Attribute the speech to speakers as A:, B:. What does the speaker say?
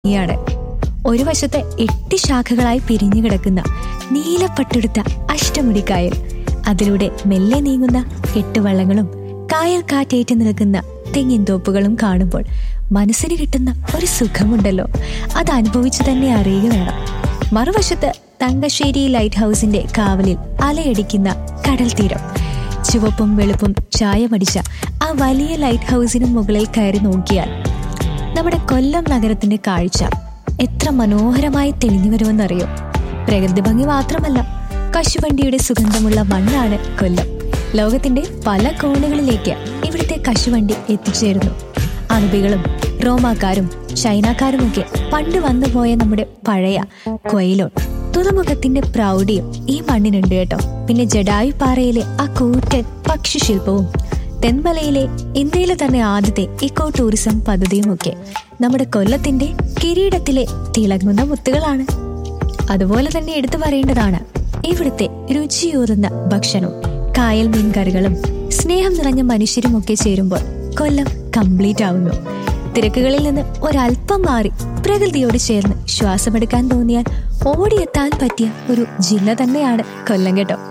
A: ഭംഗിയാണ് ഒരു വശത്ത് എട്ട് ശാഖകളായി പിരിഞ്ഞു കിടക്കുന്ന നീലപ്പട്ടെടുത്ത അഷ്ടമുടിക്കായൽ അതിലൂടെ മെല്ലെ നീങ്ങുന്ന എട്ട് വള്ളങ്ങളും കായൽ കാറ്റേറ്റ് നിൽക്കുന്ന തെങ്ങിൻ തോപ്പുകളും കാണുമ്പോൾ മനസ്സിന് കിട്ടുന്ന ഒരു സുഖമുണ്ടല്ലോ അത് അനുഭവിച്ചു തന്നെ അറിയുക വേണം മറുവശത്ത് തങ്കശ്ശേരി ലൈറ്റ് ഹൗസിന്റെ കാവലിൽ അലയടിക്കുന്ന കടൽ തീരം ചുവപ്പും വെളുപ്പും ചായമടിച്ച ആ വലിയ ലൈറ്റ് ഹൗസിന് മുകളിൽ കയറി നോക്കിയാൽ നമ്മുടെ കൊല്ലം നഗരത്തിന്റെ കാഴ്ച എത്ര മനോഹരമായി തെളിഞ്ഞു വരുമെന്നറിയോ പ്രകൃതി ഭംഗി മാത്രമല്ല കശുവണ്ടിയുടെ സുഗന്ധമുള്ള മണ്ണാണ് കൊല്ലം ലോകത്തിന്റെ പല കോണുകളിലേക്ക് ഇവിടുത്തെ കശുവണ്ടി എത്തിച്ചേരുന്നു അറബികളും റോമാക്കാരും ചൈനക്കാരുമൊക്കെ പണ്ട് വന്നുപോയ നമ്മുടെ പഴയ കൊയിലോൺ തുറമുഖത്തിന്റെ പ്രൗഢിയും ഈ മണ്ണിനുണ്ട് കേട്ടോ പിന്നെ ജഡായു പാറയിലെ ആ കൂറ്റൻ പക്ഷിശില്പവും തെന്മലയിലെ ഇന്ത്യയിലെ തന്നെ ആദ്യത്തെ ഇക്കോ ടൂറിസം പദ്ധതിയുമൊക്കെ നമ്മുടെ കൊല്ലത്തിന്റെ കിരീടത്തിലെ തിളങ്ങുന്ന മുത്തുകളാണ് അതുപോലെ തന്നെ എടുത്തു പറയേണ്ടതാണ് ഇവിടുത്തെ രുചിയൂറുന്ന ഭക്ഷണവും കായൽ മീൻ കറികളും സ്നേഹം നിറഞ്ഞ മനുഷ്യരുമൊക്കെ ചേരുമ്പോൾ കൊല്ലം കംപ്ലീറ്റ് ആവുന്നു തിരക്കുകളിൽ നിന്ന് ഒരല്പം മാറി പ്രകൃതിയോട് ചേർന്ന് ശ്വാസമെടുക്കാൻ തോന്നിയാൽ ഓടിയെത്താൻ പറ്റിയ ഒരു ജില്ല തന്നെയാണ് കൊല്ലം കേട്ടോ